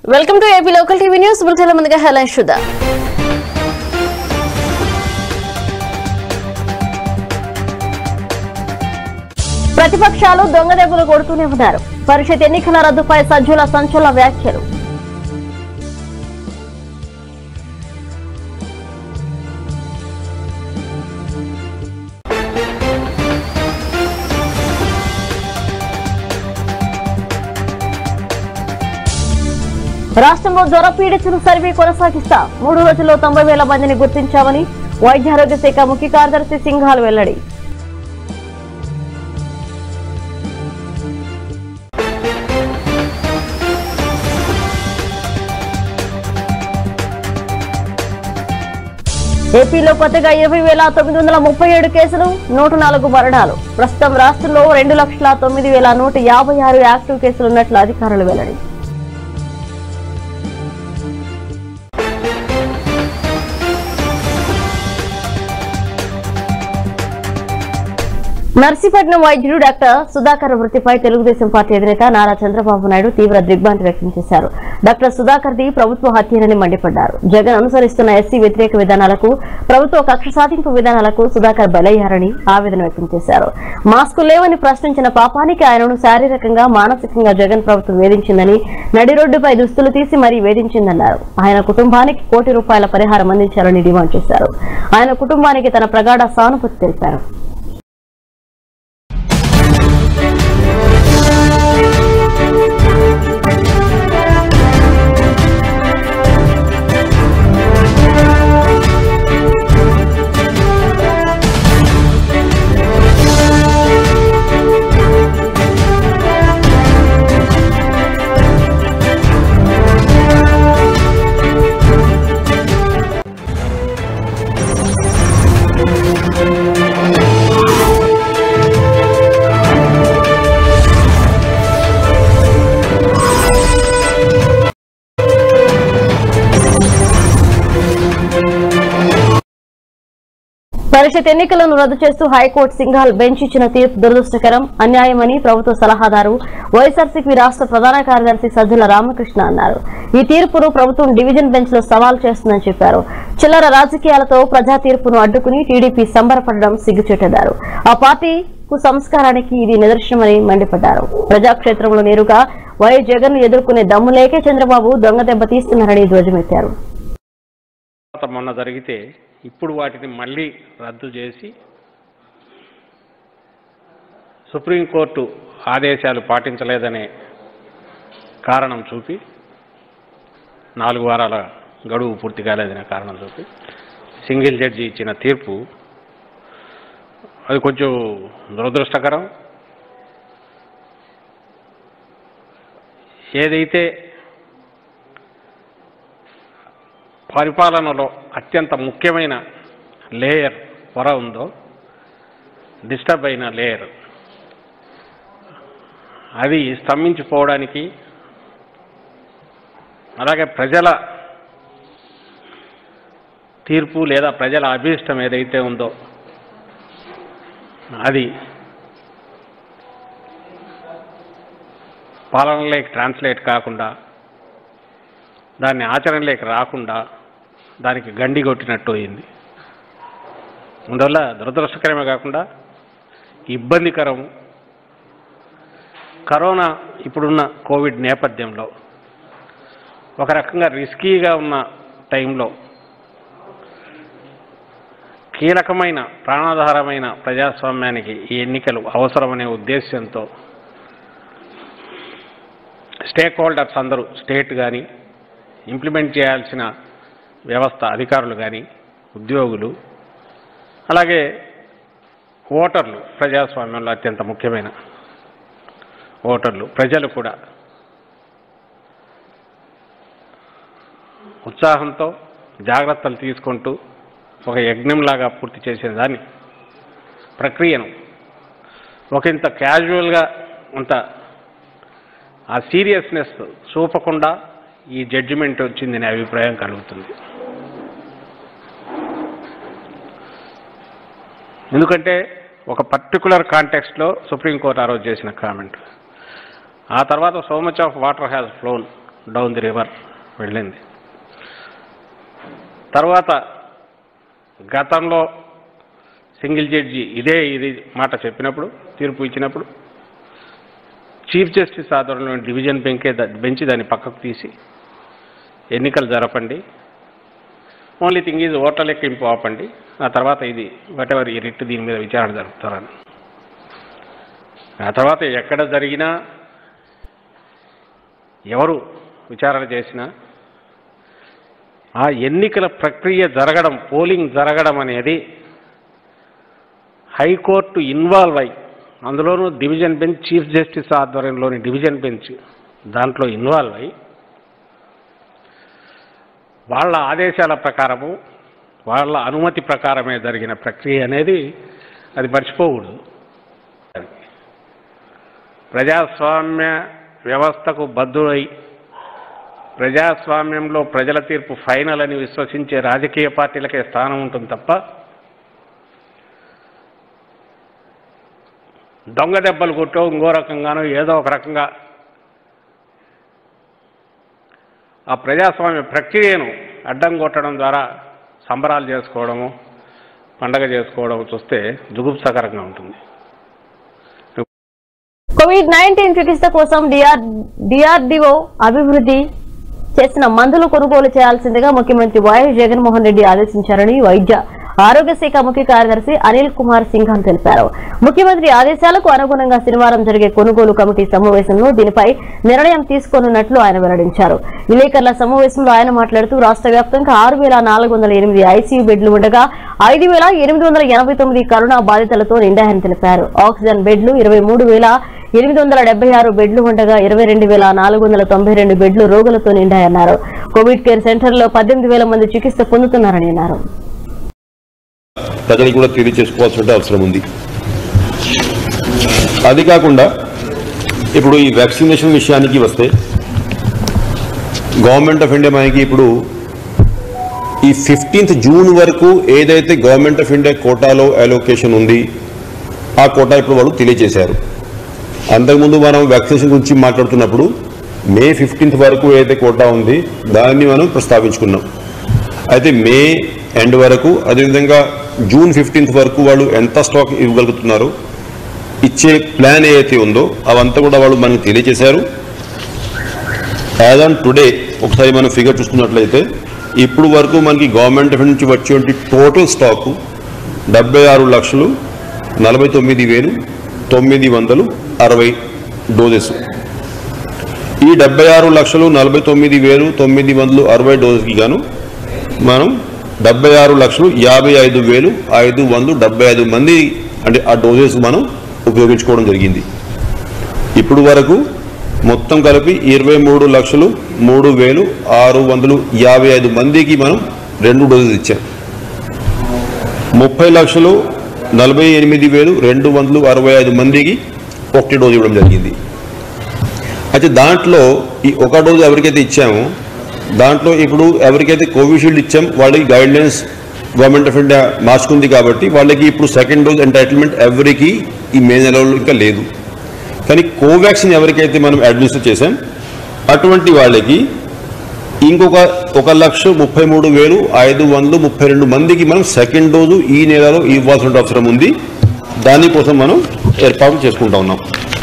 Welcome to AP local TV news bulletin ముందుగా హెలన్ షుదా ప్రతిపక్షాలు దొంగ దెబ్బలు కొడుతూనే ఉన్నారు పరిషత్ ఎన్నికల రద్దుపై సజ్జుల సంచలన వ్యాఖ్యలు రాష్ట్రంలో జ్వర పీడితులు సర్వే కొనసాగిస్తా మూడు రోజుల్లో తొంభై వేల మందిని గుర్తించామని వైద్య ఆరోగ్య శాఖ ముఖ్య కార్యదర్శి సింఘాల్ వెల్లడి ఏపీలో కొత్తగా ఇరవై వేల తొమ్మిది వందల ముప్పై ఏడు కేసులు నూట నాలుగు మరణాలు ప్రస్తుతం రాష్ట్రంలో రెండు లక్షల తొమ్మిది వేల నూట యాభై ఆరు యాక్టివ్ కేసులు ఉన్నట్లు అధికారులు వెల్లడి నర్సీపట్నం వైద్యుడు డాక్టర్ సుధాకర్ మృతిపై తెలుగుదేశం పార్టీ అధినేత నారా చంద్రబాబు నాయుడు తీవ్ర దిగ్భ్రాంతి వ్యక్తం చేశారు డాక్టర్ సుధాకర్ ది ప్రభుత్వ హత్యనని మండిపడ్డారు జగన్ అనుసరిస్తున్న ఎస్సీ వ్యతిరేక విధానాలకు ప్రభుత్వ కక్ష సాధింపు విధానాలకు సుధాకర్ బలయ్యారని ఆవేదన వ్యక్తం చేశారు మాస్కు లేవని ప్రశ్నించిన పాపానికి ఆయనను శారీరకంగా మానసికంగా జగన్ ప్రభుత్వం వేధించిందని నడి రోడ్డుపై దుస్తులు తీసి మరీ వేధించిందన్నారు ఆయన కుటుంబానికి కోటి రూపాయల పరిహారం అందించాలని డిమాండ్ చేశారు ఆయన కుటుంబానికి తన ప్రగాఢ సానుభూతి తెలిపారు పరిషత్ ఎన్నికలను రద్దు చేస్తూ హైకోర్టు సింఘాల్ బెంచ్ ఇచ్చిన తీర్పు దురదృష్టకరం అన్యాయమని ప్రభుత్వ సలహాదారు వైఎస్ఆర్సీపీ రాష్ట్ర ప్రధాన కార్యదర్శి సజ్జల రామకృష్ణ అన్నారు ఈ తీర్పును ప్రభుత్వం డివిజన్ బెంచ్ లో సవాల్ చేస్తుందని చెప్పారు చిల్లర రాజకీయాలతో ప్రజా తీర్పును అడ్డుకుని టీడీపీ సంబరపడడం సిగ్గుచేటన్నారు ఆ పార్టీకు సంస్కారానికి ఇది నిదర్శనమని మండిపడ్డారు ప్రజాక్షేత్రంలో నేరుగా వైఎస్ జగన్ ను ఎదుర్కొనే దమ్ము లేకే చంద్రబాబు దొంగ దెబ్బ తీస్తున్నారని ధ్వజమెత్తారు తర్వాత మొన్న జరిగితే ఇప్పుడు వాటిని మళ్ళీ రద్దు చేసి సుప్రీంకోర్టు ఆదేశాలు పాటించలేదనే కారణం చూపి నాలుగు వారాల గడువు పూర్తి కాలేదనే కారణం చూపి సింగిల్ జడ్జి ఇచ్చిన తీర్పు అది కొంచెం దురదృష్టకరం ఏదైతే పరిపాలనలో అత్యంత ముఖ్యమైన లేయర్ పొర ఉందో డిస్టర్బ్ అయిన లేయర్ అది స్తంభించిపోవడానికి అలాగే ప్రజల తీర్పు లేదా ప్రజల అభీష్టం ఏదైతే ఉందో అది పాలనలోకి ట్రాన్స్లేట్ కాకుండా దాన్ని ఆచరణలోకి రాకుండా దానికి గండి కొట్టినట్టు అయింది అందువల్ల దురదృష్టకరమే కాకుండా ఇబ్బందికరం కరోనా ఇప్పుడున్న కోవిడ్ నేపథ్యంలో ఒక రకంగా రిస్కీగా ఉన్న టైంలో కీలకమైన ప్రాణాధారమైన ప్రజాస్వామ్యానికి ఈ ఎన్నికలు అవసరమనే ఉద్దేశ్యంతో స్టేక్ హోల్డర్స్ అందరూ స్టేట్ కానీ ఇంప్లిమెంట్ చేయాల్సిన వ్యవస్థ అధికారులు కానీ ఉద్యోగులు అలాగే ఓటర్లు ప్రజాస్వామ్యంలో అత్యంత ముఖ్యమైన ఓటర్లు ప్రజలు కూడా ఉత్సాహంతో జాగ్రత్తలు తీసుకుంటూ ఒక యజ్ఞంలాగా పూర్తి చేసే దాన్ని ప్రక్రియను ఒక ఇంత క్యాజువల్గా అంత ఆ సీరియస్నెస్ చూపకుండా ఈ జడ్జిమెంట్ వచ్చిందనే అభిప్రాయం కలుగుతుంది ఎందుకంటే ఒక పర్టికులర్ కాంటెక్స్ట్లో సుప్రీంకోర్టు ఆ రోజు చేసిన కామెంట్ ఆ తర్వాత so much of water has flown down the river వెళ్ళింది తర్వాత గతంలో సింగిల్ జడ్జి ఇదే ఇది మాట చెప్పినప్పుడు తీర్పు ఇచ్చినప్పుడు చీఫ్ జస్టిస్ ఆధ్వర్యంలో డివిజన్ బెంకే బెంచి దాన్ని పక్కకు తీసి ఎన్నికలు జరపండి ఓన్లీ థింగ్ ఈజ్ ఓట్ల లెక్కింపు ఆపండి ఆ తర్వాత ఇది వాట్ ఎవర్ ఈ రిట్ దీని మీద విచారణ జరుపుతారని ఆ తర్వాత ఎక్కడ జరిగినా ఎవరు విచారణ చేసినా ఆ ఎన్నికల ప్రక్రియ జరగడం పోలింగ్ జరగడం అనేది హైకోర్టు ఇన్వాల్వ్ అయి అందులోనూ డివిజన్ బెంచ్ చీఫ్ జస్టిస్ ఆధ్వర్యంలోని డివిజన్ బెంచ్ దాంట్లో ఇన్వాల్వ్ అయి వాళ్ళ ఆదేశాల ప్రకారము వాళ్ళ అనుమతి ప్రకారమే జరిగిన ప్రక్రియ అనేది అది మర్చిపోకూడదు ప్రజాస్వామ్య వ్యవస్థకు బద్దులై ప్రజాస్వామ్యంలో ప్రజల తీర్పు ఫైనల్ అని విశ్వసించే రాజకీయ పార్టీలకే స్థానం ఉంటుంది తప్ప దొంగ దెబ్బలు కొట్టో ఇంకో రకంగానో ఏదో ఒక రకంగా ఆ ప్రజాస్వామ్య ప్రక్రియను అడ్డం కొట్టడం ద్వారా సంబరాలు చేసుకోవడము పండగ చేసుకోవడం చూస్తే జుగుప్సకరంగా ఉంటుంది కోవిడ్ నైన్టీన్ చికిత్స కోసం డిఆర్ డిఆర్డిఓ అభివృద్ధి చేసిన మందులు కొనుగోలు చేయాల్సిందిగా ముఖ్యమంత్రి వైఎస్ జగన్మోహన్ రెడ్డి ఆదేశించారని వైద్య ఆరోగ్య శాఖ ముఖ్య కార్యదర్శి అనిల్ కుమార్ సింఘాల్ తెలిపారు ముఖ్యమంత్రి ఆదేశాలకు అనుగుణంగా శనివారం జరిగే కొనుగోలు కమిటీ సమావేశంలో దీనిపై నిర్ణయం తీసుకోనున్నట్లు ఆయన వెల్లడించారు విలేకరుల సమావేశంలో ఆయన మాట్లాడుతూ రాష్ట్ర వ్యాప్తంగా ఆరు వేల నాలుగు వందల ఎనిమిది ఐసీయూ బెడ్లు ఉండగా ఐదు వేల ఎనిమిది వందల ఎనభై తొమ్మిది కరోనా బాధితులతో నిండాయని తెలిపారు ఆక్సిజన్ బెడ్లు ఇరవై మూడు వేల ఎనిమిది వందల డెబ్బై ఆరు బెడ్లు ఉండగా ఇరవై రెండు వేల నాలుగు వందల తొంభై రెండు బెడ్లు రోగులతో నిండాయన్నారు కోవిడ్ కేర్ సెంటర్లో పద్దెనిమిది వేల మంది చికిత్స పొందుతున్నారని అన్నారు ప్రజలకు కూడా తెలియచేసుకోవాల్సిన అవసరం ఉంది అది కాకుండా ఇప్పుడు ఈ వ్యాక్సినేషన్ విషయానికి వస్తే గవర్నమెంట్ ఆఫ్ ఇండియా మనకి ఇప్పుడు ఈ ఫిఫ్టీన్త్ జూన్ వరకు ఏదైతే గవర్నమెంట్ ఆఫ్ ఇండియా కోటాలో అలోకేషన్ ఉంది ఆ కోటా ఇప్పుడు వాళ్ళు తెలియజేశారు అంతకుముందు మనం వ్యాక్సినేషన్ గురించి మాట్లాడుతున్నప్పుడు మే ఫిఫ్టీన్త్ వరకు ఏదైతే కోటా ఉంది దాన్ని మనం ప్రస్తావించుకున్నాం అయితే మే ఎండ్ వరకు అదేవిధంగా జూన్ ఫిఫ్టీన్త్ వరకు వాళ్ళు ఎంత స్టాక్ ఇవ్వగలుగుతున్నారో ఇచ్చే ప్లాన్ ఏదైతే ఉందో అవంతా కూడా వాళ్ళు మనకు తెలియజేశారు యాజ్ ఆన్ టుడే ఒకసారి మనం ఫిగర్ చూసుకున్నట్లయితే ఇప్పుడు వరకు మనకి గవర్నమెంట్ నుంచి వచ్చే టోటల్ స్టాక్ డెబ్బై ఆరు లక్షలు నలభై తొమ్మిది వేలు తొమ్మిది వందలు అరవై డోజెస్ ఈ డెబ్బై ఆరు లక్షలు నలభై తొమ్మిది వేలు తొమ్మిది వందలు అరవై డోజెస్కి గాను మనం డెబ్బై ఆరు లక్షలు యాభై ఐదు వేలు ఐదు వందలు డెబ్బై ఐదు మంది అంటే ఆ డోజెస్ మనం ఉపయోగించుకోవడం జరిగింది ఇప్పుడు వరకు మొత్తం కలిపి ఇరవై మూడు లక్షలు మూడు వేలు ఆరు వందలు యాభై ఐదు మందికి మనం రెండు డోజెస్ ఇచ్చాం ముప్పై లక్షలు నలభై ఎనిమిది వేలు రెండు వందలు అరవై ఐదు మందికి ఒకటి డోజ్ ఇవ్వడం జరిగింది అయితే దాంట్లో ఈ ఒక డోజ్ ఎవరికైతే ఇచ్చామో దాంట్లో ఇప్పుడు ఎవరికైతే కోవిషీల్డ్ ఇచ్చాం వాళ్ళకి guidelines government of India మార్చుకుంది కాబట్టి వాళ్ళకి ఇప్పుడు సెకండ్ డోజ్ ఎంటైటిల్మెంట్ ఎవరికి ఈ మే నెలలో ఇంకా లేదు కానీ కోవాక్సిన్ ఎవరికైతే మనం అడ్మినిస్టర్ చేసాం అటువంటి వాళ్ళకి ఇంకొక ఒక లక్ష ముప్పై మూడు వేలు ఐదు వందలు ముప్పై రెండు మందికి మనం సెకండ్ డోసు ఈ నెలలో ఇవ్వాల్సిన అవసరం ఉంది దానికోసం మనం ఏర్పాటు చేసుకుంటా ఉన్నాం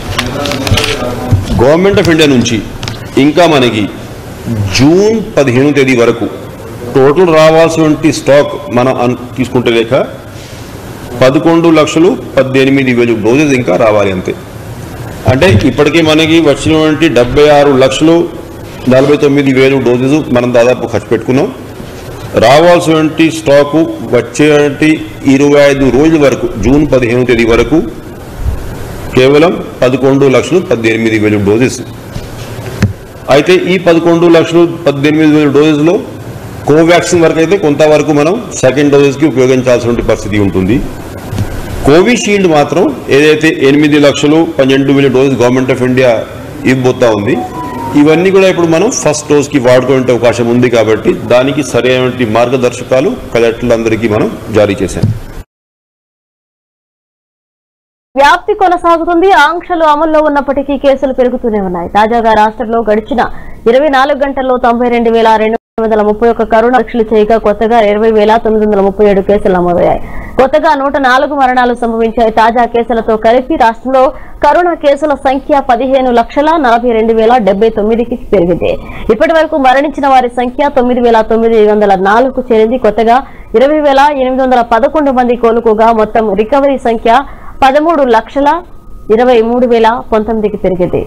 గవర్నమెంట్ ఆఫ్ ఇండియా నుంచి ఇంకా మనకి జూన్ పదిహేను తేదీ వరకు టోటల్ రావాల్సిన స్టాక్ మనం అన్- తీసుకుంటే లేక పదకొండు లక్షలు పద్దెనిమిది వేలు డోసెస్ ఇంకా రావాలి అంతే అంటే ఇప్పటికీ మనకి వచ్చినటువంటి డెబ్బై ఆరు లక్షలు నలభై తొమ్మిది వేలు డోసెస్ మనం దాదాపు ఖర్చు పెట్టుకున్నాం రావాల్సినటువంటి స్టాకు వచ్చేటి ఇరవై ఐదు రోజుల వరకు జూన్ పదిహేను తేదీ వరకు కేవలం పదకొండు లక్షలు పద్దెనిమిది వేలు డోసెస్ అయితే ఈ పదకొండు లక్షలు పద్దెనిమిది వేల డోసెస్లో కోవాక్సిన్ వరకు అయితే కొంతవరకు మనం సెకండ్ డోసెస్కి ఉపయోగించాల్సిన పరిస్థితి ఉంటుంది కోవిషీల్డ్ మాత్రం ఏదైతే ఎనిమిది లక్షలు పన్నెండు వేల డోసెస్ గవర్నమెంట్ ఆఫ్ ఇండియా ఇవ్వబోతా ఉంది ఇవన్నీ కూడా ఇప్పుడు మనం ఫస్ట్ డోస్కి వాడుకునే అవకాశం ఉంది కాబట్టి దానికి సరైనటువంటి మార్గదర్శకాలు కలెక్టర్లందరికీ మనం జారీ చేశాం వ్యాప్తి కొనసాగుతుంది ఆంక్షలు అమల్లో ఉన్నప్పటికీ కేసులు పెరుగుతూనే ఉన్నాయి తాజాగా రాష్ట్రంలో గడిచిన ఇరవై నాలుగు గంటల్లో తొంభై రెండు వేల రెండు వందల ముప్పై ఒక్క కరోనా పరీక్షలు చేయగా కొత్తగా ఇరవై వేల తొమ్మిది వందల ముప్పై ఏడు కేసులు నమోదయ్యాయి కొత్తగా నూట నాలుగు మరణాలు సంభవించాయి తాజా కేసులతో కలిపి రాష్ట్రంలో కరోనా కేసుల సంఖ్య పదిహేను లక్షల నలభై రెండు వేల డెబ్బై తొమ్మిదికి పెరిగింది ఇప్పటి వరకు మరణించిన వారి సంఖ్య తొమ్మిది వేల తొమ్మిది వందల నాలుగు చేరింది కొత్తగా ఇరవై వేల ఎనిమిది వందల పదకొండు మంది కోలుకోగా మొత్తం రికవరీ సంఖ్య పదమూడు లక్షల ఇరవై మూడు వేల పంతొమ్మిదికి పెరిగింది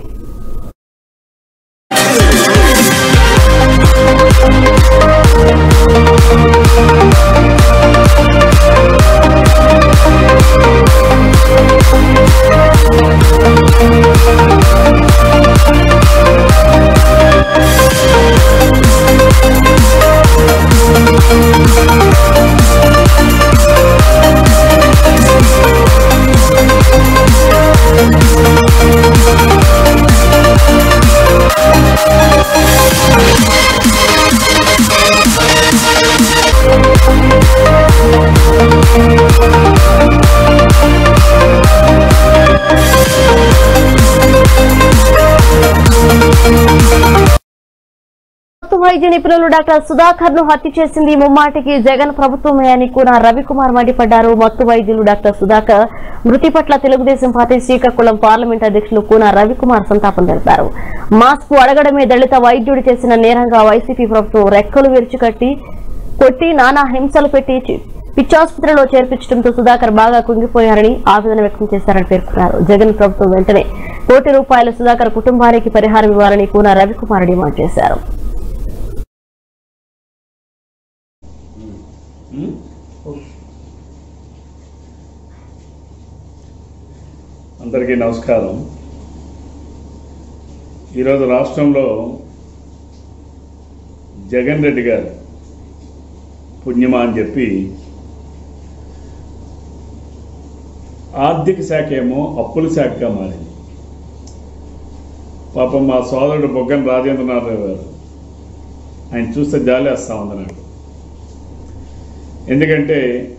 మత్తు వైద్య నిపుణులు డాక్టర్ సుధాకర్ ను హత్య చేసింది ముమ్మాటికి జగన్ ప్రభుత్వమే అని కూడా రవికుమార్ మండిపడ్డారు మత్తు వైద్యులు డాక్టర్ సుధాకర్ మృతి పట్ల తెలుగుదేశం పార్టీ శ్రీకాకుళం పార్లమెంట్ అధ్యక్షులు కూన రవికుమార్ సంతాపం తెలిపారు మాస్క్ అడగడమే దళిత వైద్యుడు చేసిన నేరంగా వైసీపీ ప్రభుత్వం రెక్కలు విరుచుకట్టి కొట్టి నానా హింసలు పెట్టి చి- పిచ్చాసుపత్రిలో చేర్పించడంతో సుధాకర్ బాగా కుంగిపోయారని ఆవేదన వ్యక్తం చేశారని పేర్కొన్నారు జగన్ ప్రభుత్వం వెంటనే కోటి రూపాయల సుధాకర్ కుటుంబానికి పరిహారం ఇవ్వాలని కూన రవికుమార్ డిమాండ్ చేశారు అందరికీ నమస్కారం ఈరోజు రాష్ట్రంలో జగన్ రెడ్డి గారు పుణ్యమా అని చెప్పి ఆర్థిక శాఖ ఏమో అప్పుల శాఖగా మారింది పాపం మా సోదరుడు బొగ్గన రాజేంద్రనాథ్ గారు ఆయన చూస్తే జాలి వేస్తా ఉంది నాకు ఎందుకంటే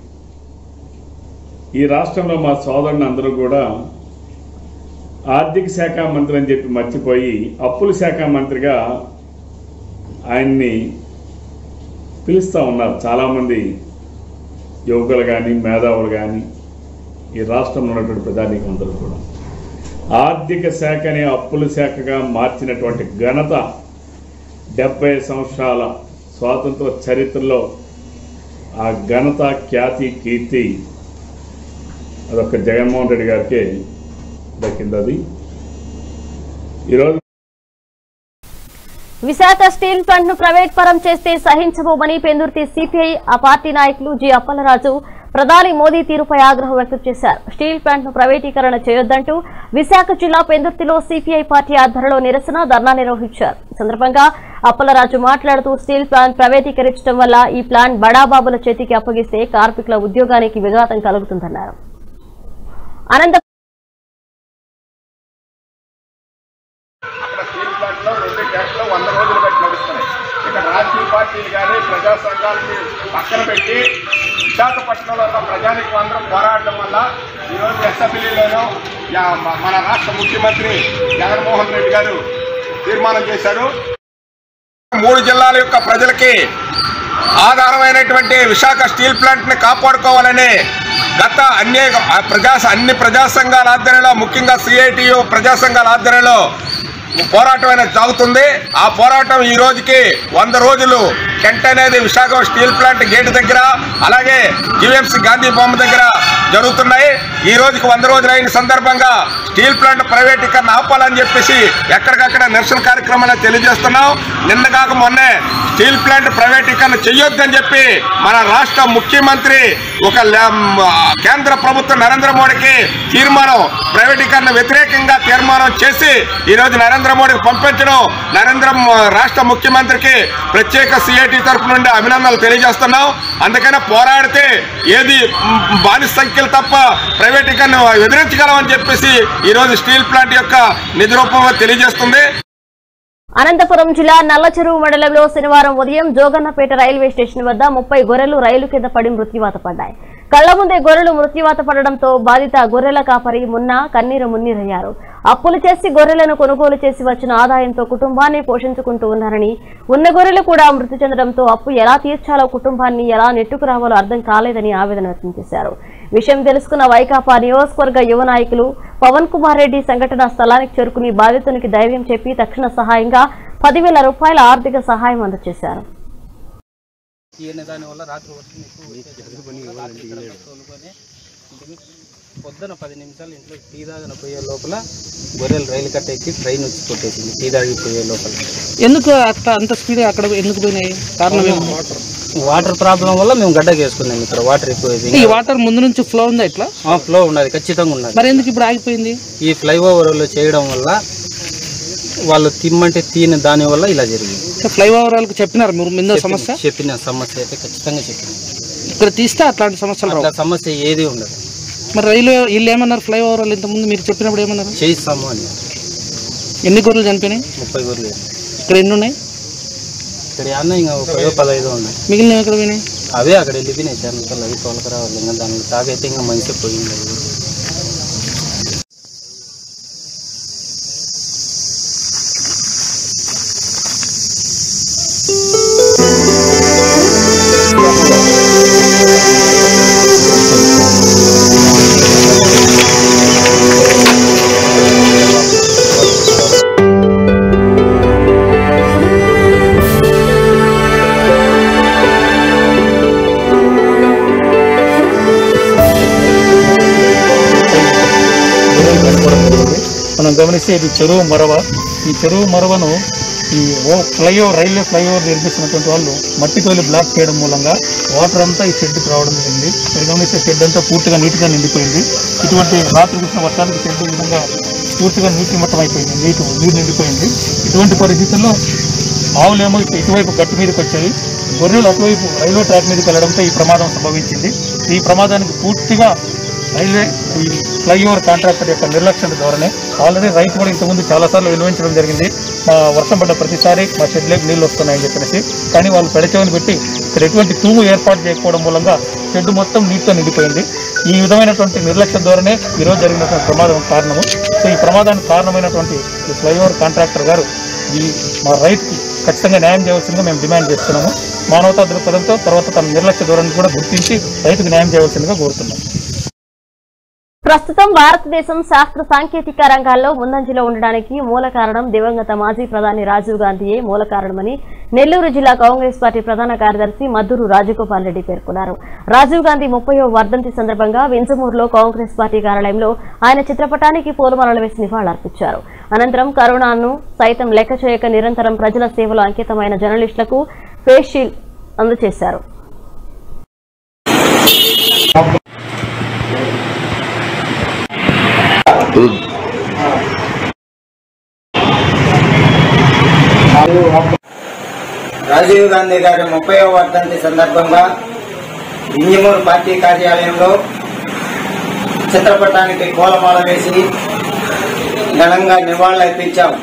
ఈ రాష్ట్రంలో మా సోదరుని అందరూ కూడా ఆర్థిక శాఖ మంత్రి అని చెప్పి మర్చిపోయి అప్పుల శాఖ మంత్రిగా ఆయన్ని పిలుస్తూ ఉన్నారు చాలామంది యువకులు కానీ మేధావులు కానీ ఈ రాష్ట్రంలో ఉన్నటువంటి ప్రజానీకం అందరూ కూడా ఆర్థిక శాఖని అప్పుల శాఖగా మార్చినటువంటి ఘనత డెబ్బై సంవత్సరాల స్వాతంత్ర చరిత్రలో ఆ ఘనత ఖ్యాతి కీర్తి అదొక జగన్మోహన్ రెడ్డి గారికి దక్కింది అది ఈరోజు విశాఖ స్టీల్ ప్లాంట్ ను ప్రైవేట్ పరం చేస్తే సహించబోమని పెందుర్తి సిపిఐ ఆ పార్టీ నాయకులు జి అప్పలరాజు ప్రధాని మోదీ తీరుపై ఆగ్రహం వ్యక్తం చేశారు స్టీల్ ప్లాంట్ ను ప్రైవేటీకరణ చేయొద్దంటూ విశాఖ జిల్లా పెందుర్తిలో సిపిఐ పార్టీ ఆధ్వర్యంలో నిరసన ధర్నా నిర్వహించారు ఈ సందర్భంగా అప్పలరాజు మాట్లాడుతూ స్టీల్ ప్లాంట్ ప్రైవేటీకరించడం వల్ల ఈ ప్లాంట్ బడాబాబుల చేతికి అప్పగిస్తే కార్మికుల ఉద్యోగానికి విఘాతం కలుగుతుందన్నారు అనంత అక్కడ స్టీల్ ప్లాంట్లో రెండు ట్యాక్స్లో వంద రోజులు బట్టి నడుస్తున్నాయి ఇక్కడ రాజకీయ పార్టీలు కానీ ప్రజా సంఘాలని పక్కన పెట్టి విశాఖపట్నంలో ఉన్న ప్రజానికి అందరం పోరాడడం వల్ల ఈరోజు అసెంబ్లీలోనూ యా- మ- మన రాష్ట్ర ముఖ్యమంత్రి జగన్మోహన్ రెడ్డి గారు తీర్మానం చేశారు మూడు జిల్లాల యొక్క ప్రజలకి ఆధారమైనటువంటి విశాఖ స్టీల్ ప్లాంట్ ని కాపాడుకోవాలని గత అన్ని ప్రజా అన్ని ప్రజా సంఘాల ఆధ్వర్యంలో ముఖ్యంగా సిఐటియు ప్రజా సంఘాల ఆధ్వర్యంలో పోరాటం అనేది సాగుతుంది ఆ పోరాటం ఈ రోజుకి వంద రోజులు టెంట్ అనేది విశాఖ స్టీల్ ప్లాంట్ గేట్ దగ్గర అలాగే జివిఎంసి గాంధీ బొమ్మ దగ్గర జరుగుతున్నాయి ఈ రోజుకి వంద రోజులు అయిన సందర్భంగా స్టీల్ ప్లాంట్ ప్రైవేటీకరణ ఆపాలని చెప్పేసి ఎక్కడికక్కడ నిరసన కార్యక్రమాలు తెలియజేస్తున్నాం నిన్న కాక మొన్నే స్టీల్ ప్లాంట్ ప్రైవేటీకరణ చెయ్యొద్దని చెప్పి మన రాష్ట్ర ముఖ్యమంత్రి ఒక ల- మ- కేంద్ర ప్రభుత్వం నరేంద్ర మోడీకి తీర్మానం ప్రైవేటీకరణ వ్యతిరేకంగా తీర్మానం చేసి ఈ రోజు నరేంద్ర మోడీకి పంపించడం నరేంద్ర మ- రాష్ట్ర ముఖ్యమంత్రికి ప్రత్యేక సిఐటి తరపు నుండి అభినందనలు తెలియజేస్తున్నాం అందుకనే పోరాడితే ఏది మ్, బానిస సంఖ్యలు తప్ప ప్రైవేటీకరణ ఎదిరించగలమని చెప్పేసి ఈ రోజు స్టీల్ ప్లాంట్ యొక్క నిధి రూపంలో తెలియజేస్తుంది అనంతపురం జిల్లా నల్లచెరువు మండలంలో శనివారం ఉదయం జోగన్నపేట రైల్వే స్టేషన్ వద్ద ముప్పై గొర్రెలు రైలు కింద పడి మృత్యువాత పడ్డాయి కళ్ల ముందే గొర్రెలు మృత్యువాత పడడంతో బాధిత గొర్రెల కాపరి మున్న కన్నీరు మున్నీరయ్యారు అప్పులు చేసి గొర్రెలను కొనుగోలు చేసి వచ్చిన ఆదాయంతో కుటుంబాన్ని పోషించుకుంటూ ఉన్నారని ఉన్న గొర్రెలు కూడా మృతి చెందడంతో అప్పు ఎలా తీర్చాలో కుటుంబాన్ని ఎలా నెట్టుకురావాలో అర్థం కాలేదని ఆవేదన వ్యక్తం చేశారు విషయం తెలుసుకున్న వైకాపా నియోజకవర్గ యువ నాయకులు పవన్ కుమార్ రెడ్డి సంఘటనా స్థలానికి చేరుకుని బాధితునికి ధైర్యం చెప్పి తక్షణ సహాయంగా పదివేల రూపాయల ఆర్థిక సహాయం అందజేశారు ఈయన దానివల్ల రాత్రి వర్షం ఎక్కువ వచ్చేసింది. రాత్రి ఇక్కడ తోలుకొని ఇంటికి పొద్దున పది నిమిషాలు ఇంట్లో టీ తాగిన పోయే లోపల గొర్రెలు రైలు కట్ట ఎక్కి ట్రైన్ వచ్చి కొట్టేసింది టీ తాగి పోయే లోపల ఎందుకు అట్లా అంత స్పీడ్ అక్కడ ఎందుకు పోయినాయి కారణం ఏమి? వాటర్ ప్రాబ్లం వల్ల మేము గడ్డకి వేసుకున్నాం ఇక్కడ వాటర్ ఎక్కువ ఈ వాటర్ ముందు నుంచి ఫ్లో ఉందా ఇట్లా ఫ్లో ఉన్నది ఖచ్చితంగా ఉన్నది మరి ఎందుకు ఇప్పుడు ఆగిపోయింది ఈ ఫ్లైఓవర్లో చేయడం వల్ల వాళ్ళు తిమ్మంటే తీని దాని వల్ల ఇలా జరిగింది ఫ్లైఓవర్ వాళ్ళకి చెప్పినారు మీరు ముందు సమస్య చెప్పిన సమస్య అయితే ఖచ్చితంగా చెప్పిన ఇక్కడ తీస్తే అట్లాంటి సమస్యలు రావు అట్లా సమస్య ఏది ఉండదు మరి రైల్వే వీళ్ళు ఏమన్నారు ఫ్లైఓవర్ వాళ్ళు ఇంతకుముందు మీరు చెప్పినప్పుడు ఏమన్నారు చేయిస్తాము అని ఎన్ని గొర్రెలు చనిపోయినాయి ముప్పై గొర్రెలు ఇక్కడ ఎన్ని ఉన్నాయి ఇక్కడ అన్న ఇంకా ఒక పదహైదు ఉన్నాయి మిగిలినవి ఎక్కడ పోయినాయి అవే అక్కడ వెళ్ళిపోయినాయి సార్ ఇంకా అవి తోలక రావాలి ఇంకా దానికి తాగైతే ఇంకా మంచిగా పోయింది అది. మనం గమనిస్తే ఇది చెరువు మరవ ఈ చెరువు మరవను ఈ ఓ ఫ్లైఓవర్ రైల్వే ఫ్లైఓవర్ నిర్మిస్తున్నటువంటి వాళ్ళు మట్టి తోలి బ్లాక్ చేయడం మూలంగా వాటర్ అంతా ఈ షెడ్కి రావడం జరిగింది మీరు గమనిస్తే షెడ్ అంతా పూర్తిగా నీట్గా నిండిపోయింది ఇటువంటి రాత్రి కురిసిన వర్షానికి షెడ్ ఈ విధంగా పూర్తిగా నీటి మట్టం అయిపోయింది నీటి నీరు నిండిపోయింది ఇటువంటి పరిస్థితుల్లో ఆవులేమో ఇటు- ఇటువైపు గట్టు మీదకి వచ్చాయి గొర్రెలు అటువైపు రైల్వే ట్రాక్ మీదకి వెళ్ళడంతో ఈ ప్రమాదం సంభవించింది ఈ ప్రమాదానికి పూర్తిగా రైల్వే ఈ ఫ్లైఓవర్ కాంట్రాక్టర్ యొక్క నిర్లక్ష్యం ద్వారానే ఆల్రెడీ రైతు కూడా ఇంతకుముందు చాలాసార్లు విలువించడం జరిగింది మా వర్షం పడ్డ ప్రతిసారి మా షెడ్లోకి నీళ్ళు వస్తున్నాయని చెప్పేసి కానీ వాళ్ళు పెడచెవిని పెట్టి ఇక్కడ ఎటువంటి తూము ఏర్పాటు చేయకపోవడం మూలంగా షెడ్ మొత్తం నీటితో నిండిపోయింది ఈ విధమైనటువంటి నిర్లక్ష్యం ద్వారానే ఈరోజు జరిగినటువంటి ప్రమాదం కారణము సో ఈ ప్రమాదానికి కారణమైనటువంటి ఈ ఫ్లైఓవర్ కాంట్రాక్టర్ గారు ఈ మా రైతుకి ఖచ్చితంగా న్యాయం చేయవలసిందిగా మేము డిమాండ్ చేస్తున్నాము మానవతా దృక్పథంతో తర్వాత తన నిర్లక్ష్య ధోరణిని కూడా గుర్తించి రైతుకు న్యాయం చేయవలసిందిగా కోరుతున్నాం ప్రస్తుతం భారతదేశం శాస్త్ర సాంకేతిక రంగాల్లో ముందంజలో ఉండడానికి మూల కారణం దివంగత మాజీ ప్రధాని రాజీవ్ గాంధీయే మూల కారణమని నెల్లూరు జిల్లా కాంగ్రెస్ పార్టీ ప్రధాన కార్యదర్శి మద్దూరు రాజగోపాల్ రెడ్డి పేర్కొన్నారు రాజీవ్ గాంధీ ముప్పయో వర్ధంతి సందర్భంగా వింజమూరులో కాంగ్రెస్ పార్టీ కార్యాలయంలో ఆయన చిత్రపటానికి పూలమాలలు వేసి నివాళులర్పించారు అనంతరం కరోనాను సైతం లెక్క చేయక నిరంతరం ప్రజల సేవలో అంకితమైన జర్నలిస్టులకు ఫేస్ షీల్డ్ అందజేశారు రాజీవ్ గాంధీ గారి ముప్పైవ వర్ధంతి సందర్భంగా ఇంజమూరు పార్టీ కార్యాలయంలో చిత్రపటానికి పూలమాల వేసి ఘనంగా నివాళులర్పించాం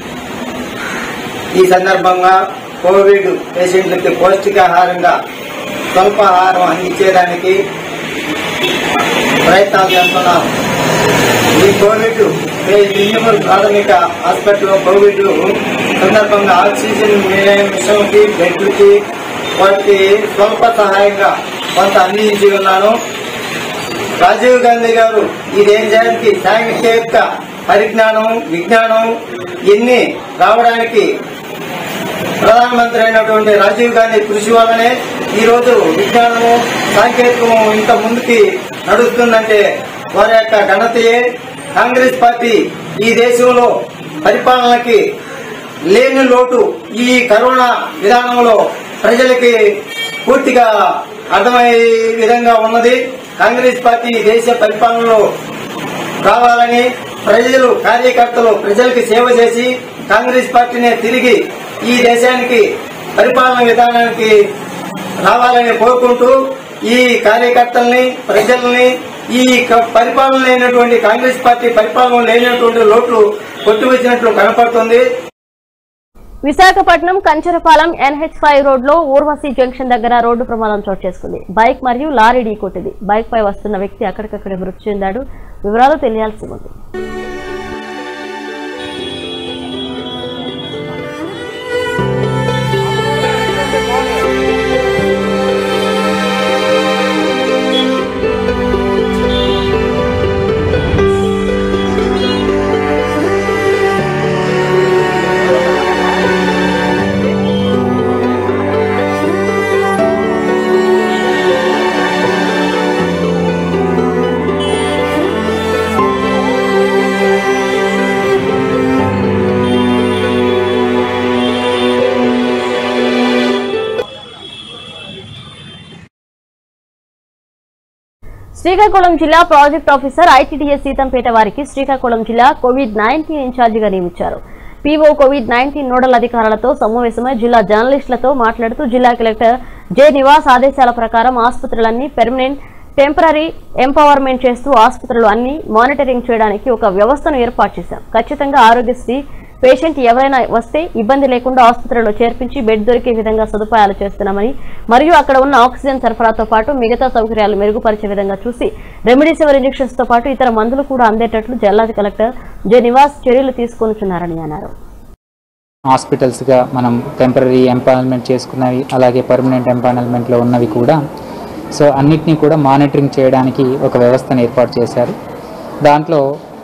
ఈ సందర్భంగా కోవిడ్ పేషెంట్లకి పౌష్టికాహారంగా స్వల్పాహారం అందించేదానికి ప్రయత్నాలు చేస్తున్నాం ఈ కోవిడ్ ఇంజమూరు ప్రాథమిక హాస్పిటల్లో కోవిడ్ సందర్భంగా ఆక్సిజన్ విషయంకి బెడ్లకి వాటికి స్వల్ప సహాయంగా కొంత అందించి ఉన్నాను రాజీవ్ గాంధీ గారు ఈ దేశానికి సాంకేతిక పరిజ్ఞానం విజ్ఞానం ఇన్ని రావడానికి ప్రధానమంత్రి అయినటువంటి రాజీవ్ గాంధీ కృషి వల్లనే ఈ రోజు విజ్ఞానము సాంకేతికము ఇంత ముందుకి నడుస్తుందంటే వారి యొక్క ఘనతయే కాంగ్రెస్ పార్టీ ఈ దేశంలో పరిపాలనకి లేని లోటు ఈ కరోనా విధానంలో ప్రజలకి పూర్తిగా అర్థమయ్యే విధంగా ఉన్నది కాంగ్రెస్ పార్టీ దేశ పరిపాలనలో రావాలని ప్రజలు కార్యకర్తలు ప్రజలకు సేవ చేసి కాంగ్రెస్ పార్టీనే తిరిగి ఈ దేశానికి పరిపాలన విధానానికి రావాలని కోరుకుంటూ ఈ కార్యకర్తల్ని ప్రజల్ని ఈ క- పరిపాలన లేనటువంటి కాంగ్రెస్ పార్టీ పరిపాలన లేనటువంటి లోట్లు కొట్టివచ్చినట్లు కనపడుతుంది Visakhapatnam Kancharapalem NH five road లో ఊర్వశి జంక్షన్ దగ్గర రోడ్డు ప్రమాదం చోటు చేసుకుంది బైక్ మరియు లారీ ఢీకొట్టింది బైక్ పై వస్తున్న వ్యక్తి అక్కడికక్కడే మృతి చెందాడు వివరాలు తెలియాల్సి ఉంది శ్రీకాకుళం జిల్లా ప్రాజెక్ట్ ఆఫీసర్ ఐటీడీఎస్ సీతంపేట వారికి శ్రీకాకుళం జిల్లా కోవిడ్ నైన్టీన్ ఇన్ఛార్జిగా నియమించారు పీఓ కోవిడ్ నైన్టీన్ నోడల్ అధికారులతో సమావేశమై జిల్లా జర్నలిస్టులతో మాట్లాడుతూ జిల్లా కలెక్టర్ జె నివాస్ ఆదేశాల ప్రకారం ఆసుపత్రులన్నీ పెర్మనెంట్ టెంపరీ ఎంపవర్మెంట్ చేస్తూ ఆసుపత్రులు అన్ని మానిటరింగ్ చేయడానికి ఒక వ్యవస్థను ఏర్పాటు చేశాం ఖచ్చితంగా ఆరోగ్యశ్రీ పేషెంట్ ఎవరైనా వస్తే ఇబ్బంది లేకుండా ఆసుపత్రిలో చేర్పించి బెడ్ దొరికే విధంగా సదుపాయాలు చేస్తున్నామని మరియు అక్కడ ఉన్న ఆక్సిజన్ సరఫరాతో పాటు మిగతా సౌకర్యాలు మెరుగుపరిచే విధంగా చూసి రెమిడిసివర్ ఇంజెక్షన్స్ తో పాటు ఇతర మందులు కూడా అందేటట్లు జిల్లా కలెక్టర్ జె నివాస్ చర్యలు తీసుకొనుచున్నారని అన్నారు హాస్పిటల్స్గా మనం టెంపరీ ఎంపానల్మెంట్ చేసుకున్నవి అలాగే పర్మనెంట్ ఎంపానల్మెంట్లో ఉన్నవి కూడా సో అన్నిటినీ కూడా మానిటరింగ్ చేయడానికి ఒక వ్యవస్థను ఏర్పాటు చేశారు దాంట్లో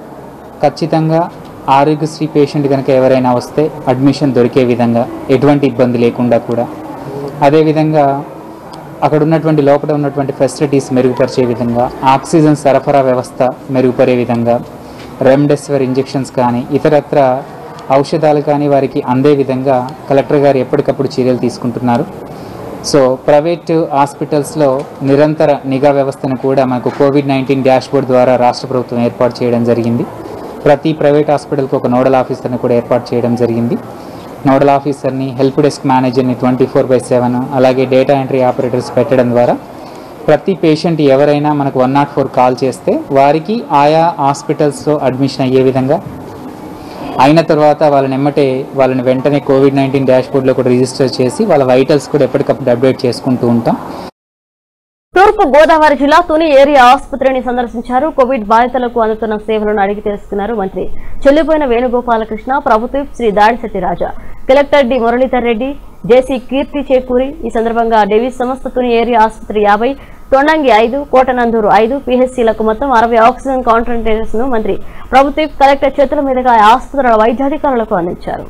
ఖచ్చితంగా ఆరోగ్యశ్రీ పేషెంట్ కనుక ఎవరైనా వస్తే అడ్మిషన్ దొరికే విధంగా ఎటువంటి ఇబ్బంది లేకుండా కూడా అదేవిధంగా అక్కడ ఉన్నటువంటి లోపల ఉన్నటువంటి ఫెసిలిటీస్ మెరుగుపరిచే విధంగా ఆక్సిజన్ సరఫరా వ్యవస్థ మెరుగుపడే విధంగా రెమ్డెసివిర్ ఇంజెక్షన్స్ కానీ ఇతరత్ర ఔషధాలు కానీ వారికి అందే విధంగా కలెక్టర్ గారు ఎప్పటికప్పుడు చర్యలు తీసుకుంటున్నారు సో ప్రైవేట్ హాస్పిటల్స్లో నిరంతర నిఘా వ్యవస్థను కూడా మనకు కోవిడ్ నైన్టీన్ డాష్బోర్డ్ ద్వారా రాష్ట్ర ప్రభుత్వం ఏర్పాటు చేయడం జరిగింది ప్రతి ప్రైవేట్ హాస్పిటల్కి ఒక నోడల్ ఆఫీసర్ని కూడా ఏర్పాటు చేయడం జరిగింది నోడల్ ఆఫీసర్ని హెల్ప్ డెస్క్ మేనేజర్ని ట్వంటీ ఫోర్ బై సెవెన్ అలాగే డేటా ఎంట్రీ ఆపరేటర్స్ పెట్టడం ద్వారా ప్రతి పేషెంట్ ఎవరైనా మనకు వన్ నాట్ ఫోర్ కాల్ చేస్తే వారికి ఆయా హాస్పిటల్స్లో అడ్మిషన్ అయ్యే విధంగా అయిన తర్వాత వాళ్ళని ఎమ్మటే వాళ్ళని వెంటనే కోవిడ్ నైన్టీన్ డాష్బోర్డ్లో కూడా రిజిస్టర్ చేసి వాళ్ళ వైటల్స్ కూడా ఎప్పటికప్పుడు అప్డేట్ చేసుకుంటూ ఉంటాం తూర్పు గోదావరి జిల్లా తుని ఏరియా ఆసుపత్రిని సందర్శించారు కోవిడ్ బాధితులకు అందుతున్న సేవలను అడిగి తెలుసుకున్నారు మంత్రి చెల్లిపోయిన వేణుగోపాలకృష్ణ ప్రభుత్వ Shri Dadisetti Raja collector D Muralidhar Reddy JC Keerthi Chekuri ఈ సందర్భంగా డేవిస్ సంస్థ తుని ఏరియా ఆసుపత్రి యాభై తొండంగి ఐదు కోటనందూరు ఐదు పిహెచ్సీలకు మొత్తం అరవై ఆక్సిజన్ కాన్సంట్రేటర్స్ ను మంత్రి ప్రభుత్వ కలెక్టర్ చేతుల మీదుగా ఆ ఆసుపత్రుల వైద్యాధికారులకు అందించారు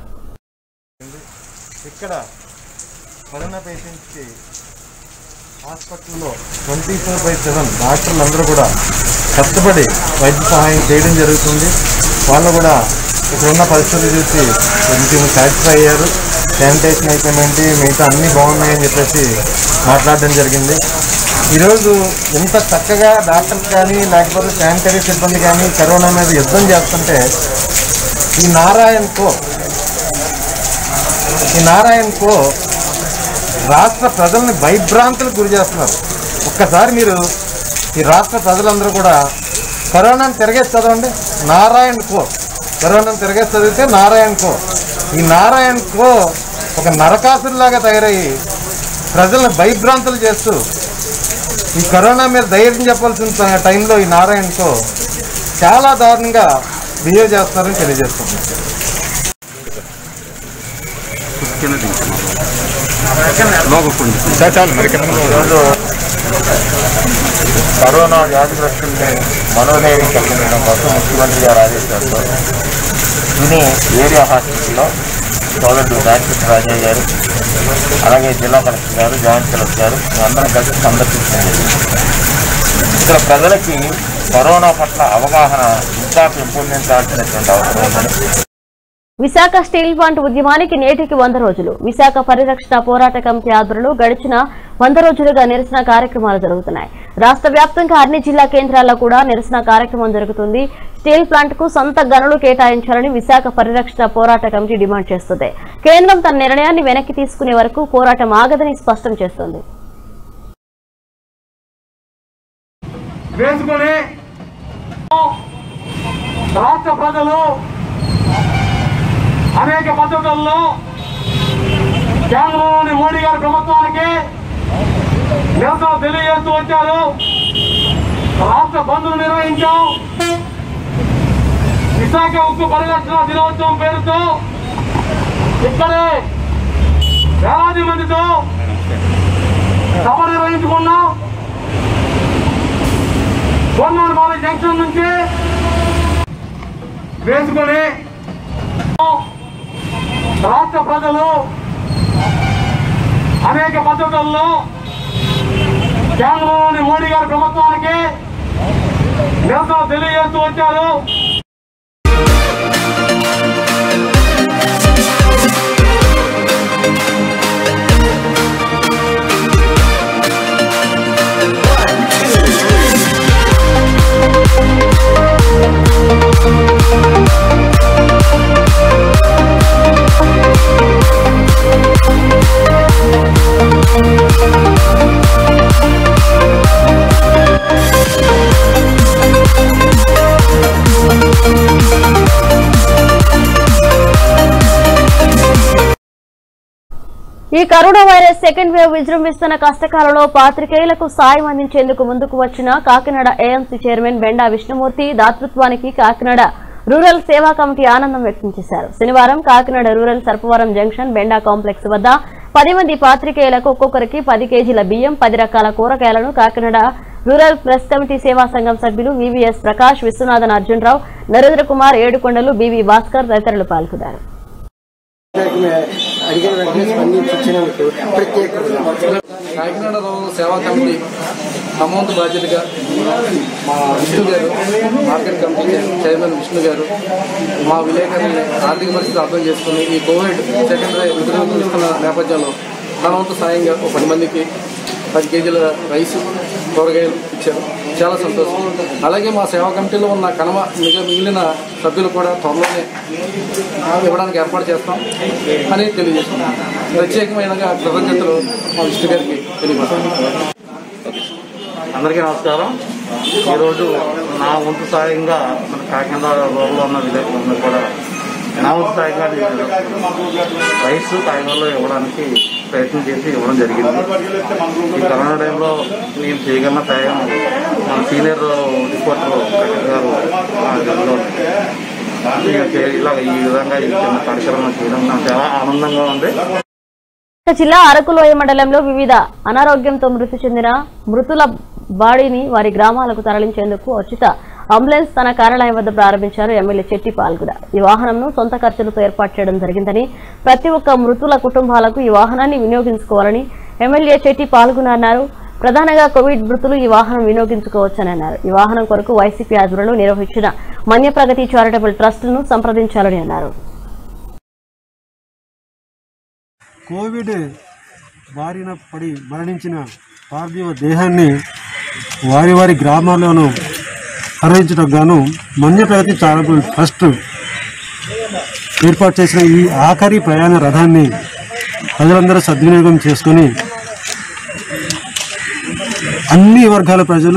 ఇక్కడ కరోనా పేషెంట్స్కి హాస్పిటల్లో ట్వంటీ ఫోర్ బై సెవెన్ డాక్టర్లు అందరూ కూడా కష్టపడి వైద్య సహాయం చేయడం జరుగుతుంది వాళ్ళు కూడా ఇక్కడ ఉన్న పరిస్థితులు చూసి కొంచెం సాటిస్ఫై అయ్యారు శానిటైజేషన్ అయిపోయింది మిగతా అన్నీ బాగున్నాయని చెప్పేసి మాట్లాడడం జరిగింది ఈరోజు ఇంత చక్కగా డాక్టర్స్ కానీ లేకపోతే శానిటరీ సిబ్బంది కానీ కరోనా మీద యుద్ధం చేస్తుంటే ఈ నారాయణ్కో ఈ నారాయణ్కో రాష్ట్ర ప్రజల్ని భయభ్రాంతులకు గురి చేస్తున్నారు ఒక్కసారి మీరు ఈ రాష్ట్ర ప్రజలందరూ కూడా కరోనాను తిరగేసి చదవండి నారాయణ్ కో కరోనాను తిరగేసి చదివితే నారాయణ్ కో ఈ నారాయణ్ కో ఒక నరకాసురులాగా తయారయ్యి ప్రజల్ని భయభ్రాంతులు చేస్తూ ఈ కరోనా మీద ధైర్యం చెప్పాల్సిన టైంలో ఈ నారాయణ్ కో చాలా దారుణంగా బిహేవ్ చేస్తున్నారని తెలియజేస్తున్నాను ఈరోజు కరోనా వ్యాధిగ్రస్తుల్ని మనోధైర్యం కలిగించడం కోసం ముఖ్యమంత్రి గారు ఆదేశాలతో తుని ఏరియా హాస్పిటల్లో సోదరుడు దాక్షిత్ రాజయ్య గారు అలాగే జిల్లా కలెక్టర్ గారు జాయింట్ కలెక్టర్ గారు అందరం కలిసి సందర్శించడం జరిగింది ఇక్కడ ప్రజలకి కరోనా పట్ల అవగాహన ఇంకా పెంపొందించాల్సినటువంటి అవసరం ఉందని విశాఖ స్టీల్ ప్లాంట్ ఉద్యమానికి నేటికి వంద రోజులు విశాఖ పరిరక్షణ పోరాట కమిటీ ఆధ్వర్యంలో గడిచిన వంద రోజులుగా నిరసన కార్యక్రమాలు జరుగుతున్నాయి రాష్ట్ర వ్యాప్తంగా అన్ని జిల్లా కేంద్రాల్లో కూడా నిరసన కార్యక్రమం జరుగుతుంది స్టీల్ ప్లాంట్ కు సొంత గనులు కేటాయించాలని విశాఖ పరిరక్షణ పోరాట కమిటీ డిమాండ్ చేస్తుంది కేంద్రం తన నిర్ణయాన్ని వెనక్కి తీసుకునే వరకు పోరాటం ఆగదని స్పష్టం చేస్తోంది వేసుకొని రాష్ట్ర ప్రజలు అనేక పద్ధతుల్లో కేంద్రంలోని మోడీ గారి ప్రభుత్వానికి నిరసన తెలియజేస్తూ వచ్చారు రాష్ట్ర బంధువులు నిర్వహించాం విశాఖ ఉక్కు పరిరక్షణ దినోత్సవం పేరుతో ఇక్కడే వేలాది మందితో సభ నిర్వహించుకున్నాం కొన్నూరుపాలెం జంక్షన్ నుంచి వేసుకొని రాష్ట్ర ప్రజలు అనేక పద్ధతుల్లో కేంద్రంలోని మోడీ గారి ప్రభుత్వానికి నిరసన తెలియజేస్తూ వచ్చారు ఈ కరోనా వైరస్ సెకండ్ వేవ్ విజృంభిస్తున్న కష్టకాలంలో పాత్రికేయులకు సాయం అందించేందుకు ముందుకు వచ్చిన కాకినాడ ఏఎంసీ చైర్మన్ బెండా విష్ణుమూర్తి దాతృత్వానికి కాకినాడ రూరల్ సేవా కమిటీ ఆనందం వ్యక్తం చేశారు శనివారం Kakinada rural Sarpavaram junction Benda complex వద్ద పది మంది పాత్రికేయులకు ఒక్కొక్కరికి పది కేజీల బియ్యం పది రకాల కూరగాయలను కాకినాడ రూరల్ ప్రెస్ కమిటీ సేవా సంఘం సభ్యులు వివిఎస్ ప్రకాష్ విశ్వనాథన్ అర్జునరావు నరేంద్ర కుమార్ ఏడుకొండలు బివి భాస్కర్ తదితరులు పాల్గొన్నారు అడిగిన వెంటనే స్పందించి ఇచ్చినందుకు ప్రత్యేక కాకినాడ రూరల్ సేవా కమిటీ అమౌంట్ బాధ్యతగా మా విష్ణు గారు మార్కెట్ కమిటీ చైర్మన్ విష్ణు గారు మా విలేకరుల్ని ఆర్థిక పరిస్థితి అర్థం చేసుకుని ఈ కోవిడ్ సెకండ్ వేవ్ విజృంభిస్తున్న నేపథ్యంలో తన వంతు సాయంగా ఒక పది మందికి పది కేజీల రైస్ కూరగాయలు ఇచ్చారు చాలా సంతోషం అలాగే మా సేవా కమిటీలో ఉన్న కనమ మిగ మిగిలిన సభ్యులు కూడా త్వరలోనే ఇవ్వడానికి ఏర్పాటు చేస్తాం అని తెలియజేస్తున్నాం ప్రత్యేకమైన కృతజ్ఞతలు మా విష్ణు గారికి తెలియజేస్తాం అందరికీ నమస్కారం ఈరోజు నా వంతు సాయంగా మన కాకినాడ రోడ్లో ఉన్న విలేకరులందరూ కూడా నా వంతు సాయంగా నేను రైస్ కాకినాడలో ఇవ్వడానికి ప్రయత్నం చేసి ఇవ్వడం జరిగింది ఈ కరోనా టైంలో నేను చేయగలిగిన సాయం మన సీనియర్ రిపోర్టర్ కట్టెల్ గారు నా గదిలో ఇలా ఈ విధంగా ఈ చిన్న కార్యక్రమం చేయడం నాకు చాలా ఆనందంగా ఉంది విశాఖ జిల్లా అరకులోయ మండలంలో వివిధ అనారోగ్యంతో మృతి చెందిన మృతుల బాడీని వారి గ్రామాలకు తరలించేందుకు ఉచిత అంబులెన్స్ తన కార్యాలయం వద్ద ప్రారంభించారు ఎమ్మెల్యే చెట్టి పాల్గొడ ఈ వాహనంను సొంత ఖర్చులతో ఏర్పాటు చేయడం జరిగిందని ప్రతి ఒక్క మృతుల కుటుంబాలకు ఈ వాహనాన్ని వినియోగించుకోవాలని ఎమ్మెల్యే చెట్టి పాల్గొన అన్నారు ప్రధానంగా కోవిడ్ మృతులు ఈ వాహనం వినియోగించుకోవచ్చని అన్నారు ఈ వాహనం కొరకు వైసీపీ ఆధ్వర్యంలో నిర్వహించిన మన్య ప్రగతి చారిటబుల్ ట్రస్టును సంప్రదించాలని అన్నారు కోవిడ్ బారిన పడి మరణించిన పార్థివ దేహాన్ని వారి వారి గ్రామాల్లోనూ తరలించడం గాను మన్య ప్రగతి చారిటబుల్ ట్రస్ట్ ఏర్పాటు చేసిన ఈ ఆఖరి ప్రయాణ రథాన్ని ప్రజలందరూ సద్వినియోగం చేసుకొని అన్ని వర్గాల ప్రజలు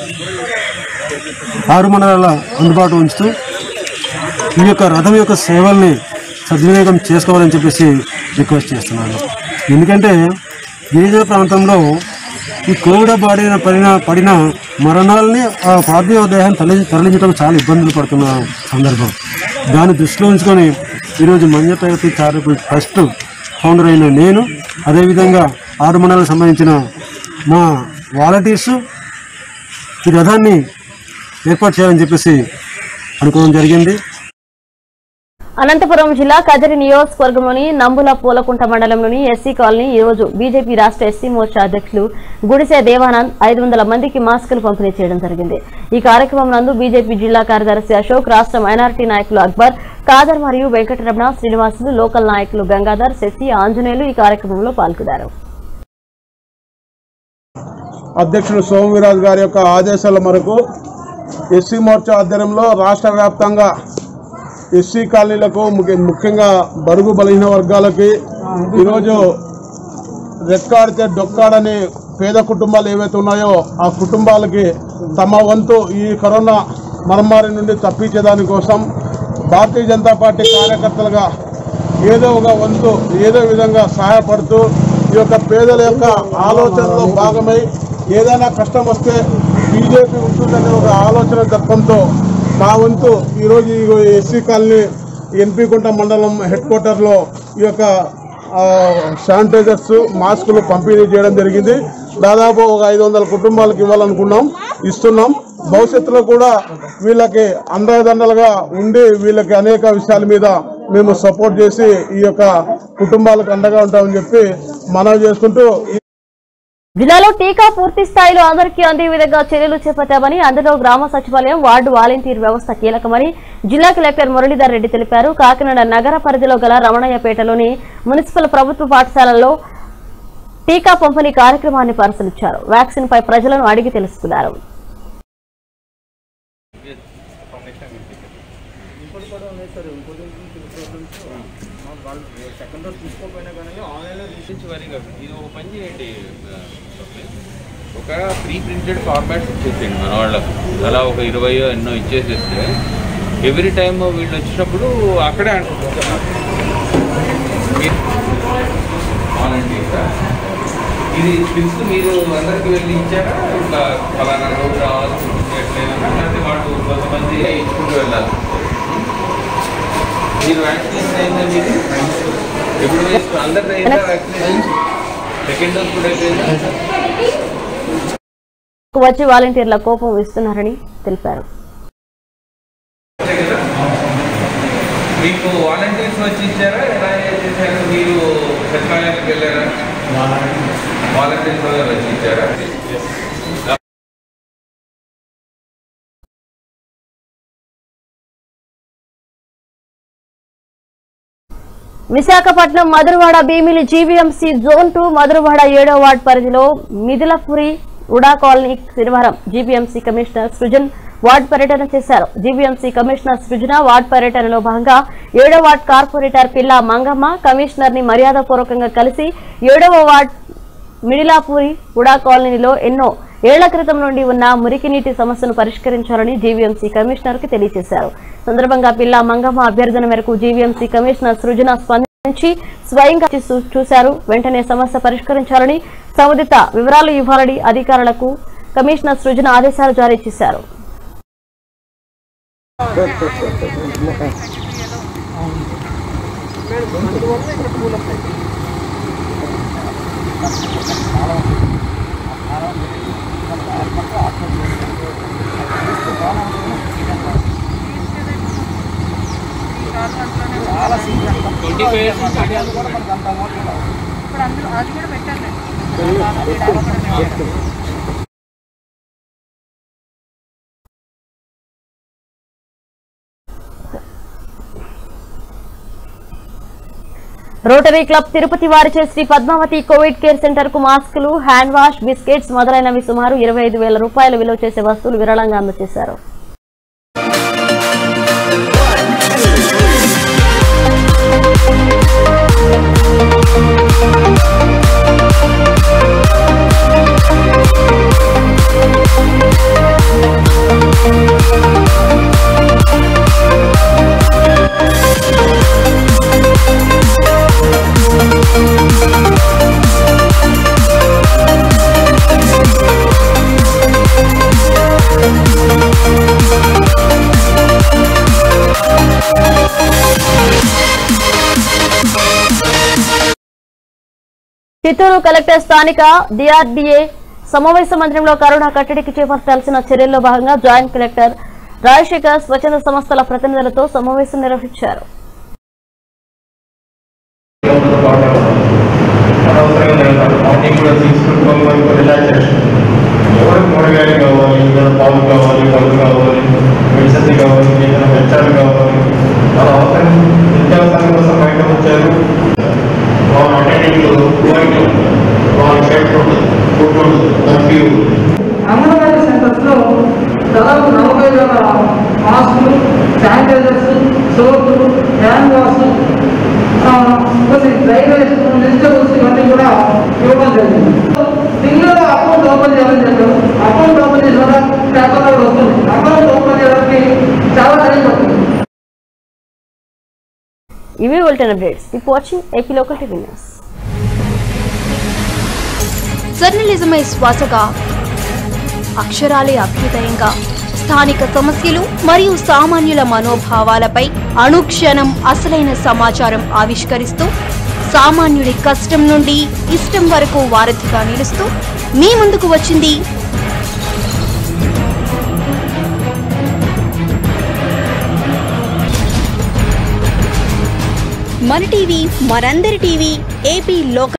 ఆరు మండలాల అందుబాటు ఉంచుతూ ఈ యొక్క రథం యొక్క సేవల్ని సద్వినియోగం చేసుకోవాలని చెప్పేసి రిక్వెస్ట్ చేస్తున్నాను ఎందుకంటే గిరిజన ప్రాంతంలో ఈ కోవిడ్ బాడిన పడిన పడిన మరణాలని ఆ పార్థివ దేహాన్ని తరలి తరలించడం చాలా ఇబ్బందులు పడుతున్న సందర్భం దాన్ని దృష్టిలో ఉంచుకొని ఈరోజు మంజతరగతి చారిటబుల్ ట్రస్ట్ ఫౌండర్ అయిన నేను అదేవిధంగా ఆరు మండలాలకు సంబంధించిన మా వాలంటీర్సు ఈ రథాన్ని ఏర్పాటు చేయాలని చెప్పేసి అనుకోవడం జరిగింది అనంతపురం జిల్లా కదిరి నియోజకవర్గంలోని నంబుల పూలకుంట మండలంలోని ఎస్సీ కాలనీ ఈ రోజు బీజేపీ రాష్ట్ర ఎస్సీ మోర్చా అధ్యక్షులు గుడిసె దేవానంద్ ఐదు వందల మందికి మాస్కులు పంపిణీ చేయడం జరిగింది ఈ కార్యక్రమం నందు బీజేపీ జిల్లా కార్యదర్శి అశోక్ రాష్ట్ర మైనారిటీ నాయకులు అక్బర్ కాదర్ మరియు వెంకటరమణ శ్రీనివాసులు లోకల్ నాయకులు గంగాధర్ శశి ఆంజనేయులు ఈ కార్యక్రమంలో పాల్గొన్నారు అధ్యక్షుడు సోమవీరాజు గారి యొక్క ఆదేశాల మేరకు ఎస్సీ మోర్చా ఆధ్వర్యంలో రాష్ట్ర వ్యాప్తంగా ఎస్సీ కాలనీలకు ముఖ్య- ముఖ్యంగా బడుగు బలహీన వర్గాలకి ఈరోజు రెక్కాడితే డొక్కాడని పేద కుటుంబాలు ఏవైతే ఉన్నాయో ఆ కుటుంబాలకి తమ వంతు ఈ కరోనా మహమ్మారి నుండి తప్పించేదానికోసం భారతీయ జనతా పార్టీ కార్యకర్తలుగా ఏదో ఒక వంతు ఏదో విధంగా సహాయపడుతూ ఈ యొక్క పేదల యొక్క ఆలోచనలో భాగమై ఏదైనా కష్టం వస్తే బీజేపీ ఉంటుందనే ఒక ఆలోచన తత్వంతో మా వంతు ఈరోజు ఈ ఎస్సీ కాలనీ ఎన్పికుంట మండలం హెడ్ క్వార్టర్లో ఈ యొక్క ఆ, శానిటైజర్స్ మాస్కులు పంపిణీ చేయడం జరిగింది దాదాపు ఒక ఐదు వందల కుటుంబాలకు ఇవ్వాలనుకున్నాం ఇస్తున్నాం భవిష్యత్తులో కూడా వీళ్ళకి అండదండలుగా ఉండి వీళ్ళకి అనేక విషయాల మీద మేము సపోర్ట్ చేసి ఈ యొక్క కుటుంబాలకు అండగా ఉంటామని చెప్పి మనవి చేసుకుంటూ ఈ జిల్లాలో టీకా పూర్తి స్థాయిలో అందరికీ అందే విధంగా చర్యలు చేపట్టామని అందులో గ్రామ సచివాలయం వార్డు వాలంటీర్ వ్యవస్థ కీలకమని జిల్లా కలెక్టర్ మురళీధర్ రెడ్డి తెలిపారు కాకినాడ నగర పరిధిలో గల రమణయ్యపేటలోని మున్సిపల్ ప్రభుత్వ పాఠశాలల్లో టీకా పంపిణీ కార్యక్రమాన్ని పరిశీలించారు వ్యాక్సిన్ పై ప్రజలను అడిగి తెలుసుకున్నారు ఇంకోటి కూడా ఉన్నాయి సార్ ఇంకోటి వాళ్ళు సెకండ్ డోస్ తీసుకోకపోయినా కానీ ఆన్లైన్లో నుంచి వరి కాదు ఇది ఒక పని చేయండి ఆ, ఒక ప్రీ ప్రింటెడ్ ఫార్మాట్స్ ఇచ్చేసేయండి మన వాళ్ళకు అలా ఒక ఇరవై ఎన్నో ఇచ్చేసేస్తే ఎవ్రీ టైం వీళ్ళు వచ్చినప్పుడు అక్కడే అంటున్నారు వాలంటీర్గా ఇది స్లిప్స్ మీరు అందరికి వెళ్ళి ఇచ్చారా ఇట్లా ఫలానా రోజు రావాల్సి ఉంటుంది ఎట్లయినా అంటే వాళ్ళు కొంతమంది ఇచ్చుకుంటూ వెళ్ళాలి మీరు వ్యాక్సినేషన్ అయిందా మీది ఎప్పుడు వేసుకో అందరిది అయిందా వ్యాక్సినేషన్ సెకండ్ డోస్ కూడా అయిపోయిందా వచ్చి వాలంటీర్ల కోపం ఇస్తున్నారని తెలిపారు మీకు వాలంటీర్స్ వచ్చి ఇచ్చారా ఎలా చేశారు మీరు సచివాలయానికి వెళ్ళారా వాలంటీర్స్ వాళ్ళు వచ్చి ఇచ్చారా Visakhapatnam Madhurawada Bheemili GVMC zone two Madhurawada ఏడో వార్డ్ పరిధిలో మిథిలపురి ఉడా కాలనీ శనివారం జీవీఎంసీ కమిషనర్ సృజన్ వార్డ్ పర్యటన చేశారు జీవీఎంసీ కమిషనర్ సృజన వార్డ్ పర్యటనలో భాగంగా ఏడో వార్డ్ కార్పొరేటర్ పిల్ల మంగమ్మ కమిషనర్ ని మర్యాదపూర్వకంగా కలిసి ఏడవ వార్డ్ మిడిలాపూరి ఉడా కాలనీలో ఎన్నో ఏళ్ల క్రితం నుండి ఉన్న మురికి నీటి సమస్యను పరిష్కరించాలని జీవీఎంసీ కమిషనర్ కి తెలియజేశారు సందర్భంగా పిల్ల మంగమ్మ అభ్యర్థన మేరకు జీవీఎంసీ కమిషనర్ సృజన స్పందించి స్వయంగా వచ్చి చూ- చూశారు వెంటనే సమస్య పరిష్కరించాలని సంబంధిత వివరాలు ఇవ్వాలని అధికారులకు కమిషనర్ సృజన ఆదేశాలు జారీ చేశారు ట్వంటీ ఫైవ్ ఇయర్స్ నుంచి ఇప్పుడు అందులో అది కూడా పెట్టండి రోటరీ క్లబ్ తిరుపతి వారిచే Shri Padmavati covid care centre కు మాస్కులు హ్యాండ్ వాష్ బిస్కెట్స్ మొదలైనవి సుమారు ఇరవై ఐదు వేల రూపాయలు విలువ చేసే వస్తువులు విరాళంగా అందజేశారు చిత్తూరు కలెక్టర్ స్థానిక డిఆర్డీఏ సమావేశ మందిరంలో కరోనా కట్టడికి చేపట్టాల్సిన చర్యల్లో భాగంగా జాయింట్ కలెక్టర్ రాజశేఖర్ స్వచ్ఛంద సంస్థల ప్రతినిధులతో సమావేశం నిర్వహించారు అవన్నీ కూడా తీసుకుంటున్నాం మనకు రిలాక్సేషన్ ఎవరికి కూరగాయలు కావాలి ఏదైనా పాలు కావాలి పళ్ళు కావాలి మెడిసిన్ కావాలి ఏదైనా వెచ్చాలు కావాలి అలా అవసరం నిత్యావసరం కోసం బయట వచ్చారు వాళ్ళ అటెండింగ్ గోయింగ్ వాళ్ళ shirt food curfew anganwadi centres లో దాదాపు నలభై వేల మాస్కులు శానిటైజర్స్ సోపులు హ్యాండ్ వాష్ కొన్ని డ్రైనేజ్ వెజిటబుల్స్ ఇవన్నీ కూడా ఇవ్వడం జరిగింది పిల్లలు అకౌంట్ ఓపెన్ చేయాలని చెప్పారు అకౌంట్ ఓపెన్ చేసిన పేపర్లో కూడా వస్తుంది అకౌంట్ ఓపెన్ చేయడానికి చాలా టైం పడుతుంది ఇవి వోల్టెన్ updates keep watching AP local TV news జర్నలిజమే శ్వాసగా అక్షరాలే అభ్యుదయంగా స్థానిక సమస్యలు మరియు సామాన్యుల మనోభావాలపై అనుక్షణం అసలైన సమాచారం ఆవిష్కరిస్తూ సామాన్యుడి కష్టం నుండి ఇష్టం వరకు వారధిగా నిలుస్తూ మీ ముందుకు వచ్చింది మన టీవీ మనందరి టీవీ ఏపీ లోక